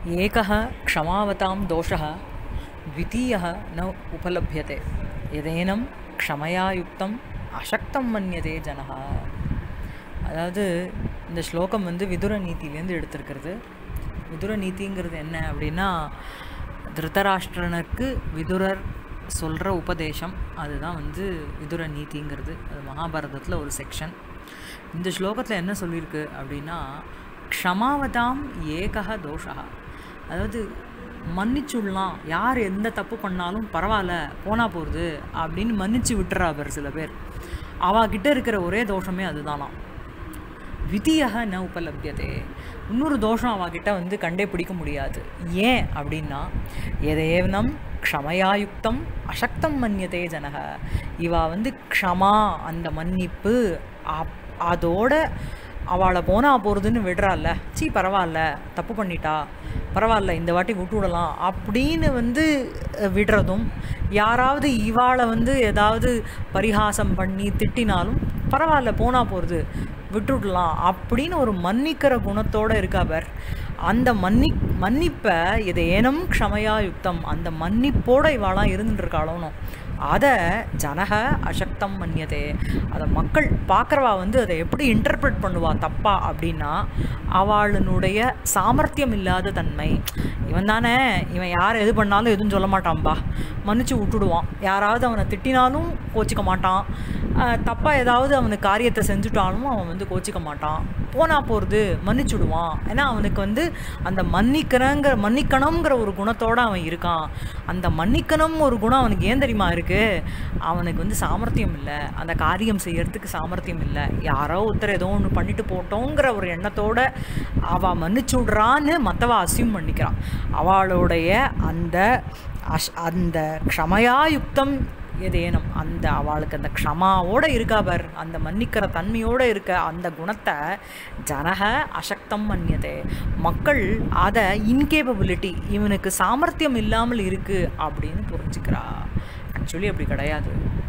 एकः क्षमावतां दोषः द्वितीयः न उपलभ्यते यदेनं क्षमया युक्तम् அசக்தம் மன்யதே ஜனஹா அதாவது இந்த ஸ்லோகம் வந்து விதுர நீதியிலேருந்து எடுத்திருக்கிறது விதுர நீதிங்கிறது என்ன அப்படின்னா திருதராஷ்டிரனுக்கு விதுரர் சொல்கிற உபதேசம் அதுதான் வந்து விதுர நீதிங்கிறது அது மகாபாரதத்தில் ஒரு செக்ஷன் இந்த ஸ்லோகத்தில் என்ன சொல்லியிருக்கு அப்படின்னா க்ஷமாவதாம் ஏகः தோஷா அதாவது மன்னிச்சுடலாம் யார் எந்த தப்பு பண்ணாலும் பரவாயில்ல போனால் போகிறது அப்படின்னு மன்னிச்சு விட்டுறா பேர் சில பேர் அவகிட்ட இருக்கிற ஒரே தோஷமே அதுதானாம் விதியாக ந உபலபியதே இன்னொரு தோஷம் அவகிட்ட வந்து கண்டே பிடிக்க முடியாது ஏன் அப்படின்னா எதேவனம் க்ஷமயாயுக்தம் அசக்தம் மன்யதே ஜனக இவா வந்து க்ஷமா அந்த மன்னிப்பு அப் அதோட அவளை போனால் போகிறதுன்னு விடுறாள்ல சீ பரவாயில்ல தப்பு பண்ணிட்டா பரவாயில்ல இந்த வாட்டி விட்டு விடலாம் அப்படின்னு வந்து விடுறதும் யாராவது இவாளை வந்து ஏதாவது பரிகாசம் பண்ணி திட்டினாலும் பரவாயில்ல போனால் போகிறது விட்டுடலாம் அப்படின்னு ஒரு மன்னிக்கிற குணத்தோடு இருக்காவர் அந்த மன்னி மன்னிப்பை இது ஏனம் க்ஷமையா யுக்தம் அந்த மன்னிப்போட இவாளாம் இருந்துட்டுருக்காளோனோ அதை ஜனக அசக்தம் மன்னியதே அதை மக்கள் பார்க்குறவா வந்து அதை எப்படி இன்டர்பிரட் பண்ணுவா தப்பா அப்படின்னா அவளுடைய சாமர்த்தியம் இல்லாத தன்மை இவன் தானே இவன் யார் எது பண்ணாலும் எதுவும் சொல்ல மாட்டான்பா மன்னிச்சு விட்டுடுவான் யாராவது அவனை திட்டினாலும் கோச்சிக்க மாட்டான் தப்பாக ஏதாவது அவனுக்கு காரியத்தை செஞ்சுட்டாலும் அவன் வந்து கோச்சிக்க மாட்டான் போனால் போகிறது மன்னிச்சுடுவான் ஏன்னா அவனுக்கு வந்து அந்த மன்னிக்கிறங்கிற மன்னிக்கணுங்கிற ஒரு குணத்தோடு அவன் இருக்கான் அந்த மன்னிக்கணும் ஒரு குணம் அவனுக்கு ஏன் தெரியுமா இருக்குது அவனுக்கு வந்து சாமர்த்தியம் இல்லை அந்த காரியம் செய்யறதுக்கு சாமர்த்தியம் இல்லை யாரோ ஒருத்தர் ஏதோ ஒன்று பண்ணிட்டு போட்டோங்கிற ஒரு எண்ணத்தோட அவள் மன்னிச்சு விட்றான்னு மற்றவ அசியூம் பண்ணிக்கிறான் அவளுடைய அந்த அஷ் அந்த க்ஷமயாயுக்தம் ஏதேனும் அந்த அவளுக்கு அந்த க்ஷமாவோடு இருக்காவர் அந்த மன்னிக்கிற தன்மையோடு இருக்க அந்த குணத்தை ஜனக அசக்தம் மன்னியதே மக்கள் அதை இன்கேப்பபிலிட்டி இவனுக்கு சாமர்த்தியம் இல்லாமல் இருக்குது அப்படின்னு புரிஞ்சுக்கிறா ஆக்சுவலி அப்படி கிடையாது